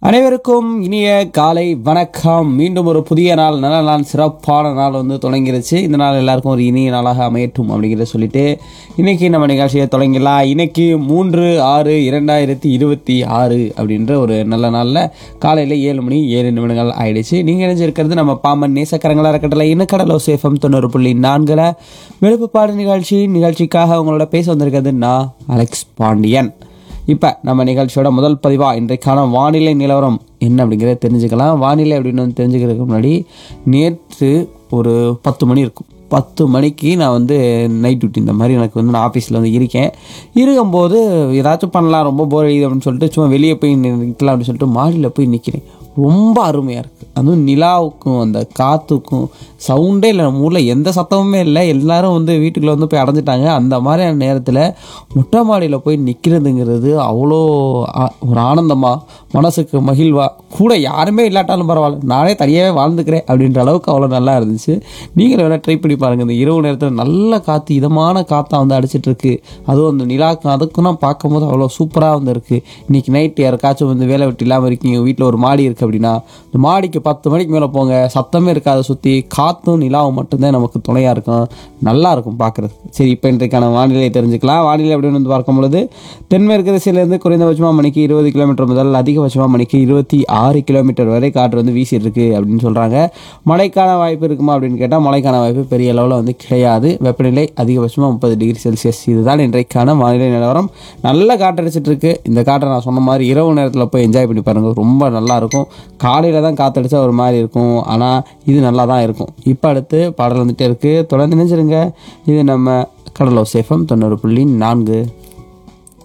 அனைவருக்கும் இனிய காலை வணக்கம் மீண்டும் ஒரு புதிய நாள் நல்ல நாள் சிறப்பான நாள் வந்து தொடங்கிருச்சு இந்த நாள் எல்லாருக்கும் ஒரு இனிய நாளாக அமையட்டும் அப்படிங்கிறத சொல்லிட்டு இன்னைக்கு நம்ம நிகழ்ச்சியை தொடங்கிடலாம் இன்னைக்கு மூன்று ஆறு இரண்டாயிரத்தி இருபத்தி ஆறு அப்படின்ற ஒரு நல்ல நாளில் காலையில் ஏழு மணி ஏழு நிமிடங்கள் ஆயிடுச்சு நீங்கள் இணைஞ்சிருக்கிறது நம்ம பாம்பன் நேசக்கரங்களா இருக்கட்டல இன்னக்கடலோ சேஃபம் தொண்ணூறு புள்ளி நான்கில் விழுப்புப்பாடு நிகழ்ச்சி நிகழ்ச்சிக்காக உங்களோட பேச வந்திருக்கிறது நான் அலெக்ஸ் பாண்டியன் இப்போ நம்ம நிகழ்ச்சியோட முதல் பதிவாக இன்றைக்கான வானிலை நிலவரம் என்ன அப்படிங்கிறத தெரிஞ்சுக்கலாம் வானிலை அப்படின்னு வந்து தெரிஞ்சுக்கிறதுக்கு முன்னாடி நேற்று ஒரு பத்து மணி இருக்கும் பத்து மணிக்கு நான் வந்து நைட் டியூட்டி இந்த மாதிரி எனக்கு வந்து நான் ஆஃபீஸில் வந்து இருக்கேன் இருக்கும்போது ஏதாச்சும் பண்ணலாம் ரொம்ப போர் அடிக்குது அப்படின்னு சொல்லிட்டு சும்மா வெளியே போய் நிற்கலாம் அப்படின்னு சொல்லிட்டு மாடியில் போய் நிற்கிறேன் ரொம்ப அருமையாக இருக்குது அதுவும் நிலாவுக்கும் அந்த காற்றுக்கும் சவுண்டே இல்லை நம்ம ஊரில் எந்த சத்தமுமே இல்லை எல்லாரும் வந்து வீட்டுக்குள்ளே வந்து போய் அடைஞ்சிட்டாங்க அந்த மாதிரியான நேரத்தில் மொட்டை மாடியில் போய் நிற்கிறதுங்கிறது அவ்வளோ ஆ- ஒரு ஆனந்தமாக மனசுக்கு மகிழ்வா கூட யாருமே இல்லாட்டாலும் பரவாயில்ல நானே தனியாகவே வாழ்ந்துக்கிறேன் அப்படின்ற அளவுக்கு அவ்வளோ நல்லா இருந்துச்சு நீங்கள் வேணால் ட்ரை பண்ணி பாருங்கள் இந்த இரவு நேரத்தில் நல்ல காற்று இதமான காற்றா வந்து அடிச்சிட்டு இருக்கு அதுவும் அந்த நிலாக்கும் அதுக்கும் தான் பார்க்கும்போது அவ்வளோ சூப்பராக வந்து இருக்குது இன்னைக்கு நைட் யாருக்காச்சும் வந்து வேலை வெட்டி இல்லாமல் இருக்கீங்க வீட்டில் ஒரு மாடி இருக்குது அப்படின்னா இந்த மாடிக்கு பத்து மணிக்கு மேலே போங்க சத்தமே இருக்காது சுற்றி காற்றும் நிலாவும் மட்டும்தான் நமக்கு துணையாக இருக்கும் நல்லா இருக்கும் பார்க்குறது சரி இப்போ இன்றைக்கான வானிலை தெரிஞ்சுக்கலாம் வானிலை அப்படின்னு வந்து பார்க்கும் பொழுது தென்மேற்கு திசையிலேருந்து குறைந்தபட்சமாக மணிக்கு இருபது கிலோமீட்டர் முதல் அதிகபட்சமாக மணிக்கு இருபத்தி ஆறு கிலோமீட்டர் வரை காற்று வந்து வீசிட்டு இருக்கு அப்படின்னு சொல்கிறாங்க மழைக்கான வாய்ப்பு இருக்குமா அப்படின்னு கேட்டால் மழைக்கான வாய்ப்பு பெரிய அளவில் வந்து கிடையாது வெப்பநிலை அதிகபட்சமாக முப்பது டிகிரி செல்சியஸ் இதுதான் இன்றைக்கான வானிலை நிலவரம் நல்ல காற்றடிச்சிட்டு இருக்கு இந்த காற்றை நான் சொன்ன மாதிரி இரவு நேரத்தில் போய் என்ஜாய் பண்ணி பாருங்க ரொம்ப நல்லா இருக்கும் காலையில் தான் காற்றடிச்சா ஒரு மாதிரி இருக்கும் ஆனால் இது நல்லா தான் இருக்கும் இப்போ அடுத்து பாடல் வந்துட்டே இருக்கு தொடர்ந்து நினைச்சிருங்க இது நம்ம கடலோ சேஃபம் தொண்ணூறு புள்ளி நான்கு